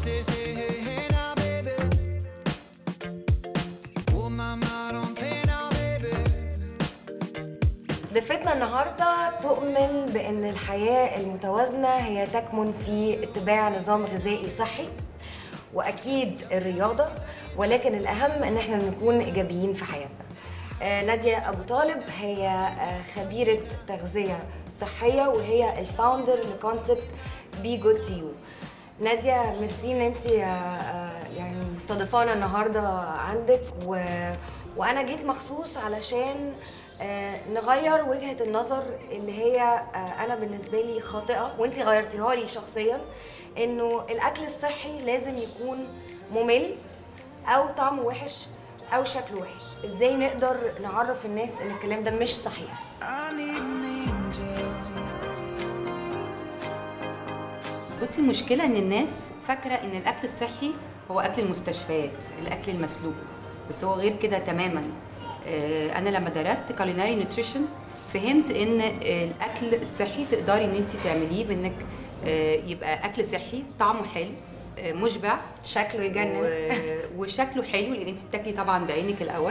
say, say, hey, hey now, baby. Oh, mama, don't play now, baby. ضيفتنا النهارده تؤمن بان الحياه المتوازنه هي تكمن في اتباع نظام غذائي صحي واكيد الرياضه ولكن الاهم ان احنا نكون ايجابيين في حياتنا. آه، ناديه ابو طالب هي آه، خبيره تغذيه صحيه وهي الفاوندر لكونسبت بي جود تو يو. ناديه ميرسي ان انت يعني مستضيفانا النهارده عندك و... وانا جيت مخصوص علشان آه، نغير وجهه النظر اللي هي آه، انا بالنسبه لي خاطئه وانت غيرتيها لي شخصيا انه الاكل الصحي لازم يكون ممل او طعمه وحش او شكله وحش ازاي نقدر نعرف الناس ان الكلام ده مش صحيح I need an angel. بصي المشكلة إن الناس فاكرة إن الأكل الصحي هو أكل المستشفيات، الأكل المسلوق، بس هو غير كده تماماً. آه، أنا لما درست كاليناري نيوتريشن فهمت إن آه، الأكل الصحي تقدري إن أنت تعمليه بإنك آه، يبقى أكل صحي طعمه حلو آه، مشبع شكله يجنن و- وشكله حلو لأن أنت بتاكلي طبعاً بعينك الأول.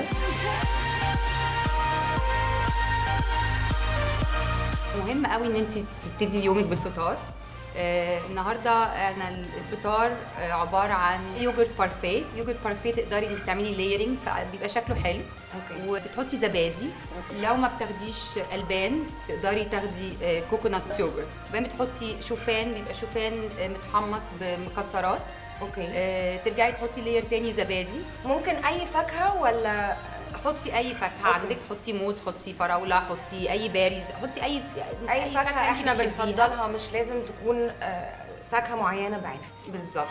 مهم قوي ان انت تبتدي يومك بالفطار آه النهارده انا الفطار آه عباره عن يوجرت بارفيه يوجرت بارفيه تقدري انك تعملي لايرنج فبيبقى شكله حلو أوكي. وبتحطي زبادي لو ما بتاخديش البان تقدري تاخدي آه كوكونات يوجرت كمان بتحطي شوفان بيبقى شوفان آه متحمص بمكسرات اوكي آه ترجعي تحطي لاير تاني زبادي ممكن اي فاكهه ولا حطي اي فاكهه عندك حطي موز حطي فراوله حطي اي باريز حطي اي اي فاكهه أنت احنا بتحبيها. بنفضلها مش لازم تكون آه، فاكهه معينه بعينها بالظبط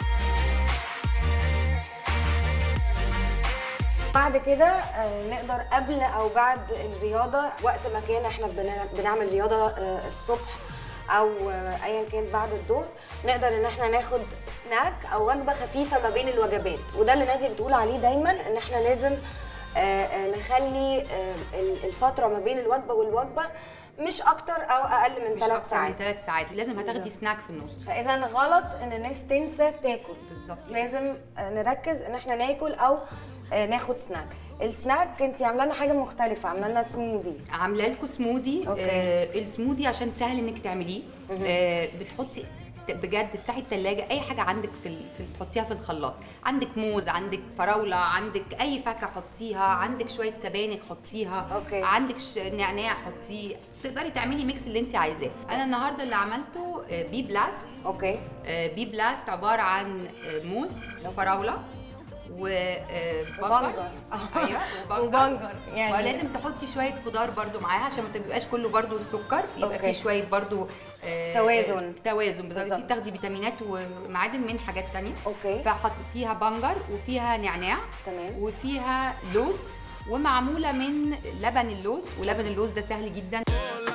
بعد كده آه، نقدر قبل او بعد الرياضه وقت ما كان احنا بن- بنعمل رياضه آه، الصبح او آه، ايا كان بعد الظهر نقدر ان احنا ناخد سناك او وجبه خفيفه ما بين الوجبات وده اللي نادي بتقول عليه دايما ان احنا لازم آه، آه، نخلي آه، ال- الفتره ما بين الوجبه والوجبه مش اكتر او اقل من مش ثلاث أكتر ساعات من ثلاث ساعات لازم هتاخدي سناك في النص فاذا غلط ان الناس تنسى تاكل بالظبط. لازم آه، نركز ان احنا ناكل او آه، ناخد سناك السناك انت عامله لنا حاجه مختلفه عامله لنا سموذي عامله لكم سموذي أوكي. آه السموذي عشان سهل انك تعمليه آه بتحطي بجد افتحي التلاجة اي حاجه عندك في, ال... في تحطيها في الخلاط عندك موز عندك فراوله عندك اي فاكهه حطيها عندك شويه سبانخ حطيها أوكي. عندك ش... نعناع حطيه تقدري تعملي ميكس اللي انت عايزاه انا النهارده اللي عملته آه بي بلاست اوكي آه، بي بلاست عباره عن آه، موز وفراوله وبنجر. وبنجر ايوه وبنجر، يعني. ولازم تحطي شويه خضار برضو معاها عشان ما تبقاش كله برضو السكر يبقى أوكي. فيه شويه برضو آه، توازن. آه، توازن بالظبط بالظبط. فيه تاخدي فيتامينات ومعادن من حاجات تانية أوكي. فحط فيها بنجر وفيها نعناع تمام. وفيها لوز ومعموله من لبن اللوز ولبن اللوز ده سهل جدا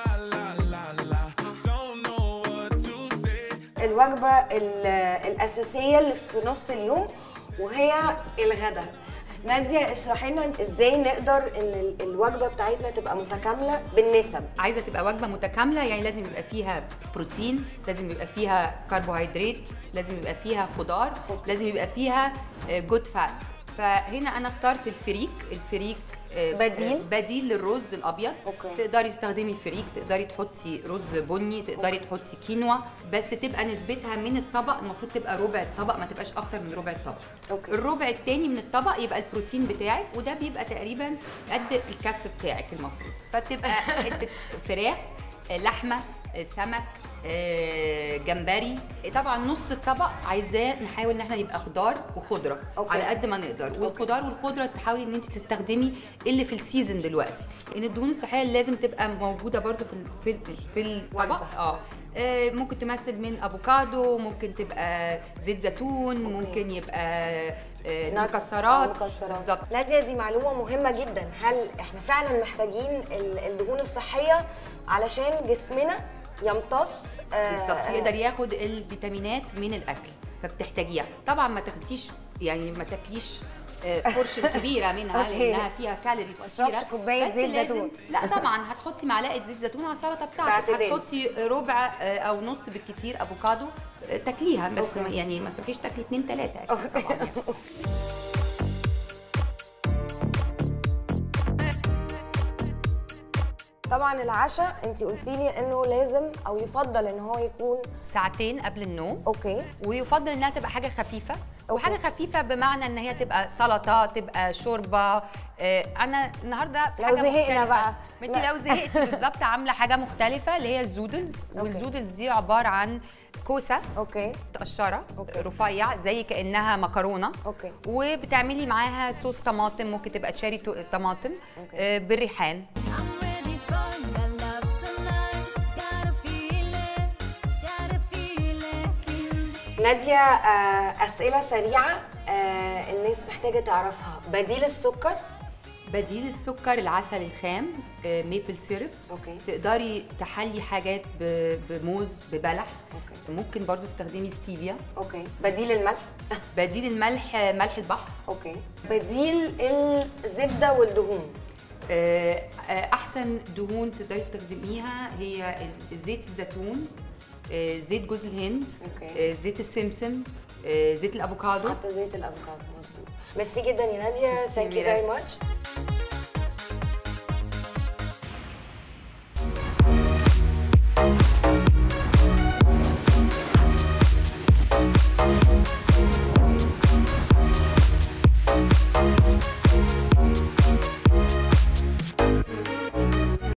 الوجبه ال- الاساسيه اللي في نص اليوم وهي الغداء ناديه اشرحي لنا ازاي نقدر ان ال- الوجبه بتاعتنا تبقى متكامله بالنسب عايزه تبقى وجبه متكامله يعني لازم يبقى فيها بروتين لازم يبقى فيها كربوهيدرات لازم يبقى فيها خضار لازم يبقى فيها جود فات فهنا انا اخترت الفريك الفريك آه، بديل؟ آه، بديل للرز الابيض أوكي. تقدري تستخدمي الفريك تقدري تحطي رز بني تقدري تحطي كينوا بس تبقى نسبتها من الطبق المفروض تبقى ربع الطبق ما تبقاش اكتر من ربع الطبق أوكي. الربع التاني من الطبق يبقى البروتين بتاعك وده بيبقى تقريبا قد الكف بتاعك المفروض فتبقى حته فراخ آه، لحمه آه، سمك آه، جمبري طبعا نص الطبق عايزاه نحاول ان احنا يبقى خضار وخضره أوكي. على قد ما نقدر والخضار والخضره تحاولي ان انت تستخدمي اللي في السيزون دلوقتي لان الدهون الصحيه لازم تبقى موجوده برضو في ال- في في الطبق وجبة. اه آه، ممكن تمثل من افوكادو ممكن تبقى زيت زيتون ممكن يبقى آه، ناتس مكسرات أو مكسرات بالظبط ناديه دي معلومه مهمه جدا هل احنا فعلا محتاجين ال- الدهون الصحيه علشان جسمنا يمتص آه، بالظبط يقدر ياخد الفيتامينات من الاكل فبتحتاجيها طبعا ما تاخديش يعني ما تاكليش آه، بورشن كبيره منها أوكي. لانها فيها كالوريز ما اشربش كتيره كوباية بس زيت لازم- زيتون. لا طبعا هتحطي معلقه زيت زيتون على السلطه بتاعتك باعتدال. هتحطي ربع آه، او نص بالكتير افوكادو آه، تاكليها بس أوكي. يعني ما تروحيش تاكلي اتنين تلاته أكيد طبعا يعني. طبعا العشاء انت قلتي لي انه لازم او يفضل ان هو يكون ساعتين قبل النوم اوكي ويفضل انها تبقى حاجه خفيفه أوكي. وحاجه خفيفه بمعنى ان هي تبقى سلطه تبقى شوربه آه، انا النهارده في لو حاجة زهقنا مختلفة. بقى. ما انت لا. لو زهقتي بالظبط عامله حاجه مختلفه اللي هي الزودلز والزودلز دي عباره عن كوسه اوكي متقشره أوكي. رفيع زي كانها مكرونه أوكي. وبتعملي معاها صوص طماطم ممكن تبقى تشاري تو- طماطم أوكي. آه، بالريحان I'm ready for your love tonight. Gotta feel it, gotta feel it. نادية آه، أسئلة سريعة آه، الناس محتاجة تعرفها بديل السكر بديل السكر العسل الخام آه، ميبل سيرب أوكي. تقدري تحلي حاجات ب- بموز ببلح أوكي. ممكن برضو تستخدمي ستيفيا اوكي بديل الملح بديل الملح آه، ملح البحر اوكي بديل الزبدة والدهون آه، آه، احسن دهون تقدري تستخدميها هي ال- زيت الزيتون آه، زيت جوز الهند أوكي. آه، زيت السمسم آه، زيت الافوكادو حتى زيت الافوكادو مظبوط ميرسي جدا يا نادية ميرسي ثانك يو ميرا. فيري ماتش